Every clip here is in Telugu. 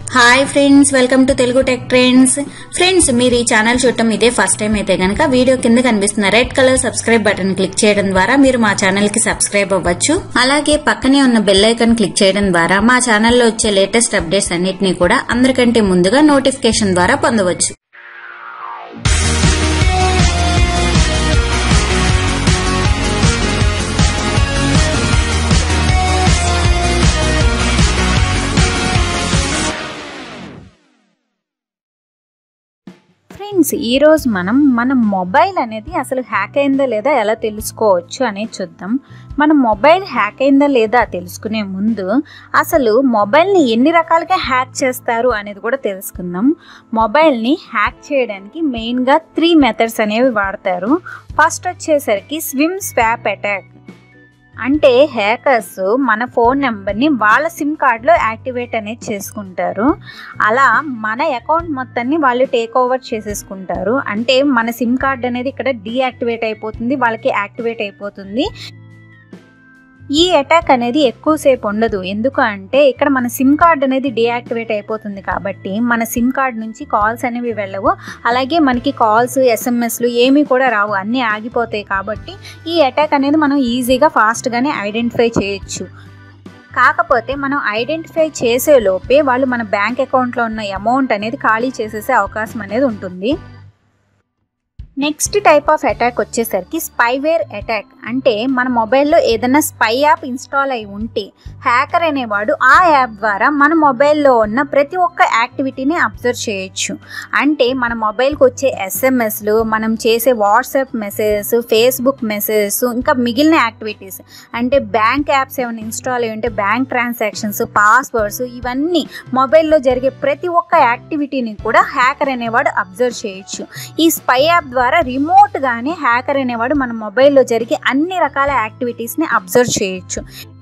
hi friends welcome to Telugu tech trends friends మీరు ఈ ఛానల్ చూడటం ఇదే ఫస్ట్ టైం అయితే గనక వీడియో కింద కనిపిస్తున్న red colour subscribe button click చేయడం ద్వారా మీరు మా ఛానల్ కి సబ్స్క్రైబ్ అవ్వచ్చు అలాగే పక్కనే ఉన్న బెల్ ఐకాన్ క్లిక్ చేయడం ద్వారా మా ఛానల్లో వచ్చే లేటెస్ట్ అప్డేట్స్ అన్నిటినీ కూడా అందరికంటే ముందుగా నోటిఫికేషన్ ద్వారా పొందవచ్చు ఫ్రెండ్స్ ఈరోజు మనం మన మొబైల్ అనేది అసలు హ్యాక్ అయిందా లేదా ఎలా తెలుసుకోవచ్చు అనేది చూద్దాం మన మొబైల్ హ్యాక్ అయిందా లేదా తెలుసుకునే ముందు అసలు మొబైల్ని ఎన్ని రకాలుగా హ్యాక్ చేస్తారు అనేది కూడా తెలుసుకుందాం మొబైల్ని హ్యాక్ చేయడానికి మెయిన్గా త్రీ మెథడ్స్ అనేవి వాడతారు ఫస్ట్ వచ్చేసరికి స్విమ్ స్వాప్ అటాక్ అంటే హ్యాకర్స్ మన ఫోన్ నెంబర్ని వాళ్ళ సిమ్ కార్డ్లో యాక్టివేట్ అనేది చేసుకుంటారు అలా మన అకౌంట్ మొత్తాన్ని వాళ్ళు టేక్ ఓవర్ చేసేసుకుంటారు అంటే మన సిమ్ కార్డ్ అనేది ఇక్కడ డీయాక్టివేట్ అయిపోతుంది వాళ్ళకి యాక్టివేట్ అయిపోతుంది ఈ అటాక్ అనేది ఎక్కువసేపు ఉండదు ఎందుకు అంటే ఇక్కడ మన సిమ్ కార్డ్ అనేది డీయాక్టివేట్ అయిపోతుంది కాబట్టి మన సిమ్ కార్డ్ నుంచి కాల్స్ అనేవి వెళ్ళవు అలాగే మనకి కాల్స్ ఎస్ఎంఎస్లు ఏమీ కూడా రావు అన్నీ ఆగిపోతాయి కాబట్టి ఈ అటాక్ అనేది మనం ఈజీగా ఫాస్ట్గానే ఐడెంటిఫై చేయొచ్చు కాకపోతే మనం ఐడెంటిఫై చేసే లోపే వాళ్ళు మన బ్యాంక్ అకౌంట్లో ఉన్న అమౌంట్ అనేది ఖాళీ చేసేసే అవకాశం అనేది ఉంటుంది నెక్స్ట్ టైప్ ఆఫ్ అటాక్ వచ్చేసరికి స్పైవేర్ అటాక్ అంటే మన మొబైల్లో ఏదైనా స్పై యాప్ ఇన్స్టాల్ అయి ఉంటే హ్యాకర్ అనేవాడు ఆ యాప్ ద్వారా మన మొబైల్లో ఉన్న ప్రతి ఒక్క యాక్టివిటీని అబ్జర్వ్ చేయొచ్చు అంటే మన మొబైల్కి వచ్చే ఎస్ఎంఎస్లు మనం చేసే వాట్సాప్ మెసేజెస్ ఫేస్బుక్ మెసేజెస్ ఇంకా మిగిలిన యాక్టివిటీస్ అంటే బ్యాంక్ యాప్స్ ఏమైనా ఇన్స్టాల్ అయి ఉంటే బ్యాంక్ ట్రాన్సాక్షన్స్ పాస్వర్డ్స్ ఇవన్నీ మొబైల్లో జరిగే ప్రతి ఒక్క యాక్టివిటీని కూడా హ్యాకర్ అనేవాడు అబ్జర్వ్ చేయొచ్చు ఈ స్పై యాప్ ద్వారా రిమోట్గానే హ్యాకర్ అనేవాడు మన మొబైల్లో జరిగే అన్ని రకాల యాక్టివిటీస్ని అబ్జర్వ్ చేయొచ్చు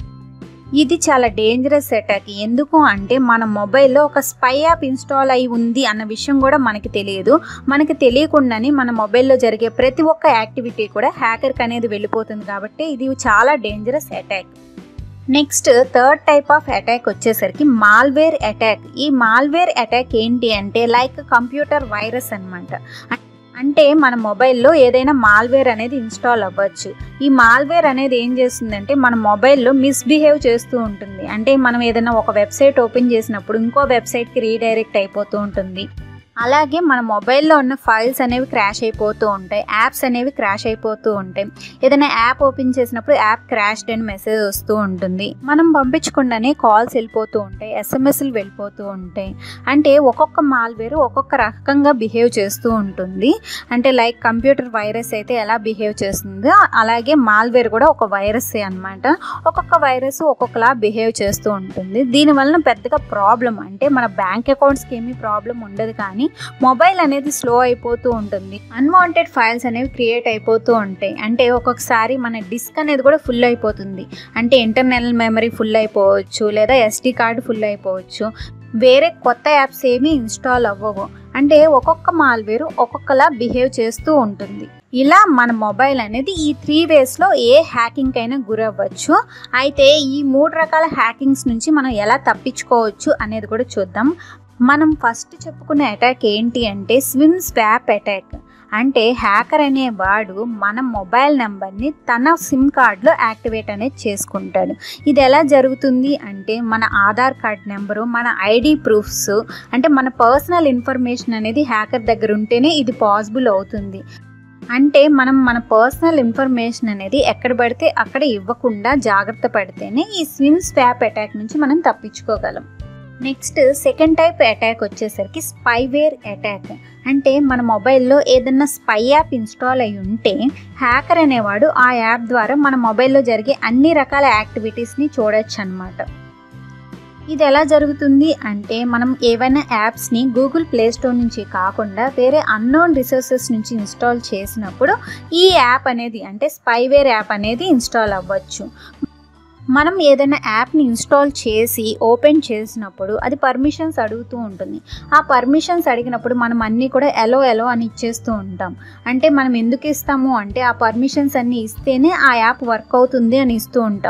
ఇది చాలా డేంజరస్ అటాక్ ఎందుకు అంటే మన మొబైల్లో ఒక స్పై యాప్ ఇన్స్టాల్ అయి ఉంది అన్న విషయం కూడా మనకి తెలియదు మనకి తెలియకుండానే మన మొబైల్లో జరిగే ప్రతి ఒక్క యాక్టివిటీ కూడా హ్యాకర్కి అనేది వెళ్ళిపోతుంది కాబట్టి ఇది చాలా dangerous attack next third type of attack వచ్చేసరికి మాల్వేర్ అటాక్ ఈ మాల్వేర్ అటాక్ ఏంటి అంటే లైక్ కంప్యూటర్ వైరస్ అనమాట అంటే మన మొబైల్లో ఏదైనా మాల్వేర్ అనేది ఇన్స్టాల్ అవ్వచ్చు ఈ మాల్వేర్ అనేది ఏం చేస్తుందంటే మన మొబైల్లో మిస్బిహేవ్ చేస్తూ ఉంటుంది అంటే మనం ఏదైనా ఒక వెబ్సైట్ ఓపెన్ చేసినప్పుడు ఇంకో వెబ్సైట్కి రీడైరెక్ట్ అయిపోతూ ఉంటుంది అలాగే మన మొబైల్లో ఉన్న ఫైల్స్ అనేవి క్రాష్ అయిపోతూ ఉంటాయి యాప్స్ అనేవి క్రాష్ అయిపోతూ ఉంటాయి ఏదైనా యాప్ ఓపెన్ చేసినప్పుడు యాప్ క్రాష్డ్ అని మెసేజ్ వస్తూ ఉంటుంది మనం పంపించకుండానే కాల్స్ వెళ్ళిపోతూ ఉంటాయి ఎస్ఎంఎస్లు వెళ్ళిపోతూ ఉంటాయి అంటే ఒక్కొక్క మాల్వేర్ ఒక్కొక్క రకంగా బిహేవ్ చేస్తూ ఉంటుంది అంటే లైక్ కంప్యూటర్ వైరస్ అయితే ఎలా బిహేవ్ చేస్తుందో అలాగే మాల్వేర్ కూడా ఒక వైరస్ అనమాట ఒక్కొక్క వైరస్ ఒక్కొక్కలా బిహేవ్ చేస్తూ ఉంటుంది దీనివలన పెద్దగా ప్రాబ్లం అంటే మన బ్యాంక్ అకౌంట్స్కి ఏమీ ప్రాబ్లం ఉండదు కానీ మొబైల్ అనేది స్లో అయిపోతూ ఉంటుంది అన్వాంటెడ్ ఫైల్స్ అనేవి క్రియేట్ అయిపోతూ ఉంటాయి అంటే ఒక్కొక్కసారి మన డిస్క్ అనేది కూడా ఫుల్ అయిపోతుంది అంటే ఇంటర్నల్ మెమరీ ఫుల్ అయిపోవచ్చు లేదా ఎస్డి కార్డు ఫుల్ అయిపోవచ్చు వేరే కొత్త యాప్స్ ఏమీ ఇన్స్టాల్ అవ్వవు అంటే ఒక్కొక్క మాల్వేరు ఒక్కొక్కలా బిహేవ్ చేస్తూ ఉంటుంది ఇలా మన మొబైల్ అనేది ఈ త్రీ వేస్లో ఏ హ్యాకింగ్ అయినా గురవ్వచ్చు అయితే ఈ మూడు రకాల హ్యాకింగ్స్ నుంచి మనం ఎలా తప్పించుకోవచ్చు అనేది కూడా చూద్దాం మనం ఫస్ట్ చెప్పుకునే అటాక్ ఏంటి అంటే స్విమ్ స్వాప్ అటాక్ అంటే హ్యాకర్ అనేవాడు మన మొబైల్ నెంబర్ని తన సిమ్ కార్డ్లో యాక్టివేట్ అనేది చేసుకుంటాడు ఇది ఎలా జరుగుతుంది అంటే మన ఆధార్ కార్డ్ నెంబరు మన ఐడి ప్రూఫ్స్ అంటే మన పర్సనల్ ఇన్ఫర్మేషన్ అనేది హ్యాకర్ దగ్గర ఉంటేనే ఇది పాసిబుల్ అవుతుంది అంటే మనం మన పర్సనల్ ఇన్ఫర్మేషన్ అనేది ఎక్కడ పడితే అక్కడ ఇవ్వకుండా జాగ్రత్త పడితేనే ఈ స్విమ్ స్వాప్ అటాక్ నుంచి మనం తప్పించుకోగలం నెక్స్ట్ సెకండ్ టైప్ అటాక్ వచ్చేసరికి స్పైవేర్ అటాక్ అంటే మన మొబైల్లో ఏదన్నా స్పై యాప్ ఇన్స్టాల్ అయి ఉంటే హ్యాకర్ అనేవాడు ఆ యాప్ ద్వారా మన మొబైల్లో జరిగే అన్ని రకాల యాక్టివిటీస్ని చూడొచ్చు అనమాట ఇది ఎలా జరుగుతుంది అంటే మనం ఏవైనా యాప్స్ని గూగుల్ ప్లే స్టోర్ నుంచి కాకుండా వేరే అన్నోన్ రిసోర్సెస్ నుంచి ఇన్స్టాల్ చేసినప్పుడు ఈ యాప్ అనేది అంటే స్పైవేర్ యాప్ అనేది ఇన్స్టాల్ అవ్వచ్చు మనం ఏదైనా యాప్ని ఇన్స్టాల్ చేసి ఓపెన్ చేసినప్పుడు అది పర్మిషన్స్ అడుగుతూ ఉంటుంది ఆ పర్మిషన్స్ అడిగినప్పుడు మనం అన్నీ కూడా ఎలో ఎలో అని ఇచ్చేస్తూ ఉంటాం అంటే మనం ఎందుకు ఇస్తాము అంటే ఆ పర్మిషన్స్ అన్నీ ఇస్తేనే ఆ యాప్ వర్క్ అవుతుంది అని ఇస్తూ ఉంటాం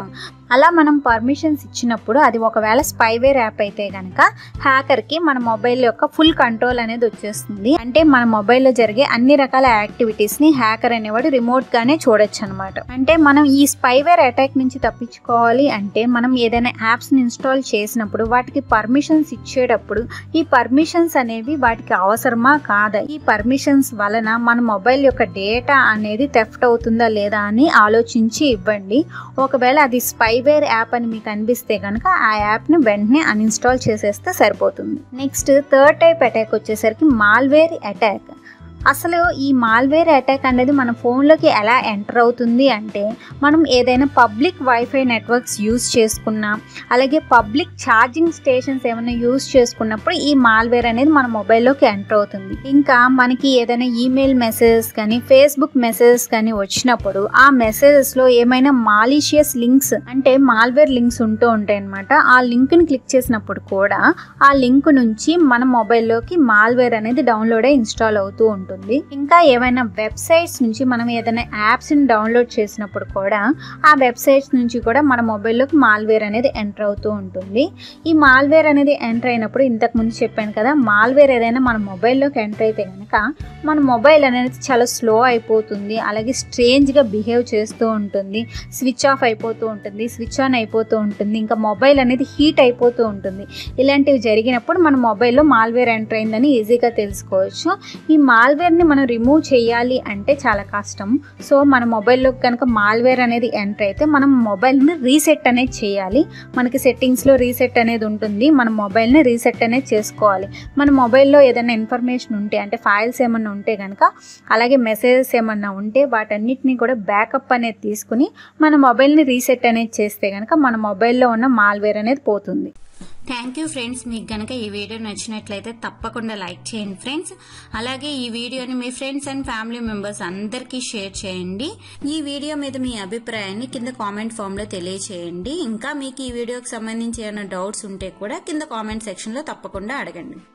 అలా మనం పర్మిషన్స్ ఇచ్చినప్పుడు అది ఒకవేళ స్పైవేర్ యాప్ అయితే కనుక హ్యాకర్కి మన మొబైల్ యొక్క ఫుల్ కంట్రోల్ అనేది వచ్చేస్తుంది అంటే మన మొబైల్లో జరిగే అన్ని రకాల యాక్టివిటీస్ని హ్యాకర్ అనేవాడు రిమోట్గానే చూడొచ్చు అనమాట అంటే మనం ఈ స్పైవేర్ అటాక్ నుంచి తప్పించుకోవాలి అంటే మనం ఏదైనా యాప్స్ని ఇన్స్టాల్ చేసినప్పుడు వాటికి పర్మిషన్స్ ఇచ్చేటప్పుడు ఈ పర్మిషన్స్ అనేవి వాటికి అవసరమా కాదా ఈ పర్మిషన్స్ వలన మన మొబైల్ యొక్క డేటా అనేది థెఫ్ట్ అవుతుందా లేదా అని ఆలోచించి ఇవ్వండి ఒకవేళ అది స్పైవేర్ యాప్ అని మీకు అనిపిస్తే కనుక ఆ యాప్ని వెంటనే అన్ఇన్స్టాల్ చేసేస్తే సరిపోతుంది నెక్స్ట్ థర్డ్ టైప్ అటాక్ వచ్చేసరికి మాల్వేర్ అటాక్ అసలు ఈ మాల్వేర్ అటాక్ అనేది మన ఫోన్లోకి ఎలా ఎంటర్ అవుతుంది అంటే మనం ఏదైనా పబ్లిక్ వైఫై నెట్వర్క్స్ యూజ్ చేసుకున్నా అలాగే పబ్లిక్ ఛార్జింగ్ స్టేషన్స్ ఏమైనా యూజ్ చేసుకున్నప్పుడు ఈ మాల్వేర్ అనేది మన మొబైల్లోకి ఎంటర్ అవుతుంది ఇంకా మనకి ఏదైనా ఈమెయిల్ మెసేజెస్ కానీ ఫేస్బుక్ మెసేజెస్ కానీ వచ్చినప్పుడు ఆ మెసేజెస్లో ఏమైనా మాలిషియస్ లింక్స్ అంటే మాల్వేర్ లింక్స్ ఉంటూ ఉంటాయి అనమాట ఆ లింక్ని క్లిక్ చేసినప్పుడు కూడా ఆ లింక్ నుంచి మన మొబైల్లోకి మాల్వేర్ అనేది డౌన్లోడ్ అయి ఇన్స్టాల్ అవుతూ ఉంటుంది ఇంకా ఏమైనా వెబ్సైట్స్ నుంచి మనం ఏదైనా యాప్స్ని డౌన్లోడ్ చేసినప్పుడు కూడా ఆ వెబ్సైట్స్ నుంచి కూడా మన మొబైల్లోకి మాల్వేర్ అనేది ఎంటర్ అవుతూ ఉంటుంది ఈ మాల్వేర్ అనేది ఎంటర్ అయినప్పుడు ఇంతకు ముందు చెప్పాను కదా మాల్వేర్ ఏదైనా మన మొబైల్లోకి ఎంటర్ అయితే కనుక మన మొబైల్ అనేది చాలా స్లో అయిపోతుంది అలాగే స్ట్రేంజ్గా బిహేవ్ చేస్తూ ఉంటుంది స్విచ్ ఆఫ్ అయిపోతూ ఉంటుంది స్విచ్ ఆన్ అయిపోతూ ఉంటుంది ఇంకా మొబైల్ అనేది హీట్ అయిపోతూ ఉంటుంది ఇలాంటివి జరిగినప్పుడు మన మొబైల్లో మాల్వేర్ ఎంటర్ అయిందని ఈజీగా తెలుసుకోవచ్చు ఈ మాల్వేర్ని మనం రిమూవ్ చేయాలి అంటే చాలా కష్టం సో మన మొబైల్లో కనుక మాల్వేర్ అనేది ఎంటర్ అయితే మనం మొబైల్ని రీసెట్ అనేది చేయాలి మనకి సెట్టింగ్స్లో రీసెట్ అనేది ఉంటుంది మన మొబైల్ని రీసెట్ అనేది చేసుకోవాలి మన మొబైల్లో ఏదైనా ఇన్ఫర్మేషన్ ఉంటే అంటే ఫైల్స్ ఏమన్నా ఉంటే కనుక అలాగే మెసేజెస్ ఏమన్నా ఉంటే వాటన్నిటిని కూడా బ్యాకప్ అనేది తీసుకుని మన మొబైల్ని రీసెట్ అనేది చేస్తే కనుక మన మొబైల్లో ఉన్న మాల్వేర్ అనేది పోతుంది థ్యాంక్ యూ ఫ్రెండ్స్ మీకు గనక ఈ వీడియో నచ్చినట్లయితే తప్పకుండా లైక్ చేయండి ఫ్రెండ్స్ అలాగే ఈ వీడియోని మీ ఫ్రెండ్స్ అండ్ ఫ్యామిలీ మెంబర్స్ అందరికీ షేర్ చేయండి ఈ వీడియో మీద మీ అభిప్రాయాన్ని కింద కామెంట్ ఫామ్ లో తెలియచేయండి ఇంకా మీకు ఈ వీడియోకి సంబంధించి ఏమైనా డౌట్స్ ఉంటే కూడా కింద కామెంట్ సెక్షన్ లో తప్పకుండా అడగండి